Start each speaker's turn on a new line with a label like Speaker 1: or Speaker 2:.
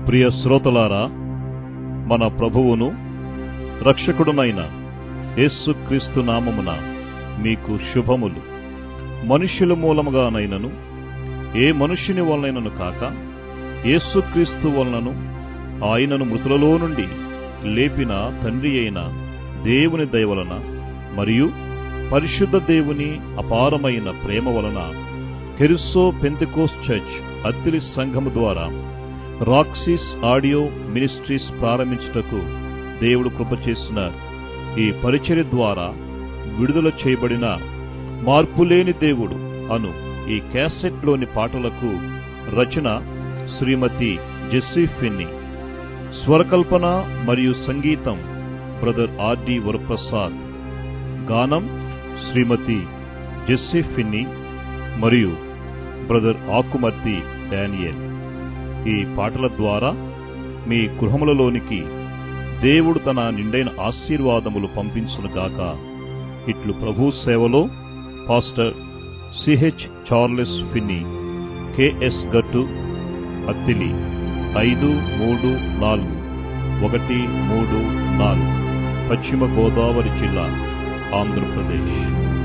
Speaker 1: ప్రియ శ్రోతలారా మన ప్రభువును రక్షకుడునైన యేసుక్రీస్తు నామమున మీకు శుభములు మనుష్యుల మూలముగానైనను ఏ మనుష్యుని వలనైనను కాక యేసుక్రీస్తు వలనను ఆయనను మృతులలో నుండి లేపిన తండ్రి అయిన దేవుని దయవలన మరియు పరిశుద్ధ దేవుని అపారమైన ప్రేమ వలన కెరుసో పెంతికోస్ చర్చ్ అత్తిలి సంఘము ద్వారా రాక్సిస్ ఆడియో మినిస్ట్రీస్ ప్రారంభించుటకు దేవుడు కృప చేస్తున్నారు ఈ పరిచర్య ద్వారా విడుదల చేయబడిన మార్పులేని దేవుడు అను ఈ క్యాసెట్లోని పాటలకు రచన శ్రీమతి జెస్సీ ఫిన్ని స్వరకల్పన మరియు సంగీతం బ్రదర్ ఆర్డి వరప్రసాద్ గానం శ్రీమతి జెస్సీ ఫిన్ని మరియు బ్రదర్ ఆకుమర్తి డానియల్ ఈ పాటల ద్వారా మీ గృహములలోనికి దేవుడు తన నిండైన ఆశీర్వాదములు పంపించునుగాక ఇట్లు ప్రభు సేవలో pastor CH Charles Finny KS Gattu Attili ఐదు మూడు నాలుగు ఒకటి మూడు నాలుగు పశ్చిమ గోదావరి జిల్లా ఆంధ్రప్రదేశ్